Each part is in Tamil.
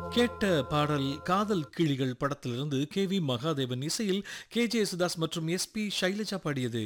கேட்ட பாடல் காதல் கிளிகள் படத்திலிருந்து கே வி மகாதேவன் இசையில் கே ஜே யேசுதாஸ் மற்றும் எஸ் பி சைலஜா பாடியது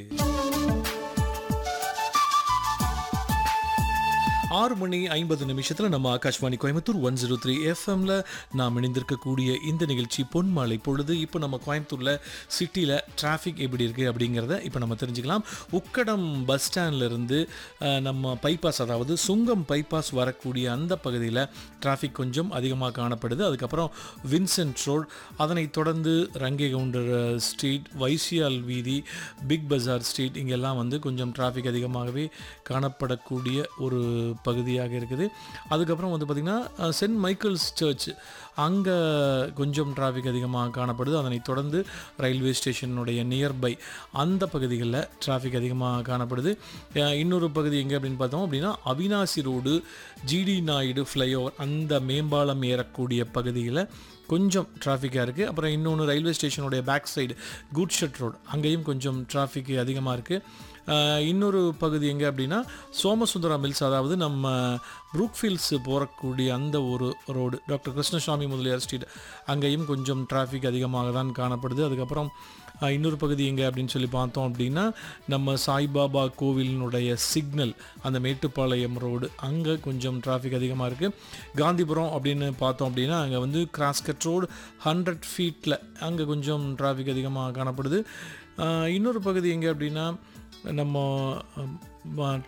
ஆறு மணி ஐம்பது நிமிஷத்தில் நம்ம Akashvani Coimbatore one zero three எஃப்எம்ல நாம் இணைந்திருக்கக்கூடிய இந்த நிகழ்ச்சி பொன்மாலை பொழுது இப்போ நம்ம கோயம்புத்தூரில் சிட்டியில் டிராஃபிக் எப்படி இருக்குது அப்படிங்கிறத இப்போ நம்ம தெரிஞ்சுக்கலாம் உக்கடம் பஸ் ஸ்டாண்ட்லேருந்து நம்ம பைபாஸ் அதாவது சுங்கம் பைபாஸ் வரக்கூடிய அந்த பகுதியில் டிராஃபிக் கொஞ்சம் அதிகமாக காணப்படுது அதுக்கப்புறம் வின்சென்ட் ரோட் அதனைத் தொடர்ந்து ரங்கே கவுண்டர் ஸ்ட்ரீட் வைசியால் வீதி பிக் பஜார் ஸ்ட்ரீட் இங்கெல்லாம் வந்து கொஞ்சம் டிராஃபிக் அதிகமாகவே காணப்படக்கூடிய ஒரு பகுதியாக இருக்குது அதுக்கப்புறம் வந்து பார்த்திங்கன்னா சென்ட் மைக்கேல்ஸ் சர்ச் அங்கே கொஞ்சம் டிராஃபிக் அதிகமாக காணப்படுது அதனைத் தொடர்ந்து ரயில்வே ஸ்டேஷனுடைய நியர்பை அந்த பகுதிகளில் டிராஃபிக் அதிகமாக காணப்படுது அஹ் இன்னொரு பகுதி எங்கே அப்படின்னு பார்த்தோம் அப்படின்னா Avinashi road GD Naidu flyover அந்த மேம்பாலம் ஏறக்கூடிய பகுதியில் கொஞ்சம் டிராஃபிக்காக இருக்குது அப்புறம் இன்னொன்று ரயில்வே ஸ்டேஷனுடைய back side good shed road அங்கேயும் கொஞ்சம் டிராஃபிக் அதிகமாக இருக்குது இன்னொரு பகுதி எங்கே அப்படின்னா சோமசுந்தரா மில்ஸ் அதாவது நம்ம ப்ரூக்ஃபீல்ட்ஸ் போகக்கூடிய அந்த ஒரு road doctor Krishnaswamy Mudaliar street அங்கேயும் கொஞ்சம் டிராஃபிக் அதிகமாக தான் காணப்படுது அதுக்கப்புறம் அஹ், இன்னொரு பகுதி எங்கே அப்படின்னு சொல்லி பார்த்தோம் அப்படின்னா நம்ம சாய்பாபா கோவிலினுடைய சிக்னல் அந்த மேட்டுப்பாளையம் ரோடு அங்கே கொஞ்சம் டிராஃபிக் அதிகமாக இருக்குது காந்திபுரம் அப்படின்னு பார்த்தோம் அப்படின்னா அங்கே வந்து கிராஸ்கட் ரோடு ஹண்ட்ரட் ஃபீட்டில் அங்கே கொஞ்சம் டிராஃபிக் அதிகமாக காணப்படுது அஹ், இன்னொரு பகுதி எங்கே அப்படின்னா நம்ம அஹ், ம-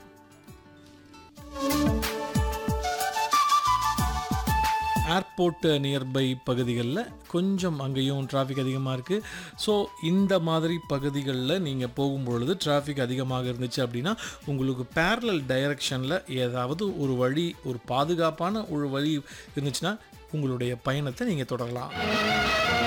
ஏர்போர்ட் நியர்பை பகுதிகளில் கொஞ்சம் அங்கேயும் டிராஃபிக் அதிகமாக இருக்குது ஸோ இந்த மாதிரி பகுதிகளில் நீங்கள் போகும்பொழுது டிராஃபிக் அதிகமாக இருந்துச்சு அப்படின்னா உங்களுக்கு பேரலல் டைரக்ஷனில் ஏதாவது ஒரு வழி ஒரு பாதுகாப்பான ஒரு வழி இருந்துச்சுன்னா உங்களுடைய பயணத்தை நீங்கள் தொடரலாம்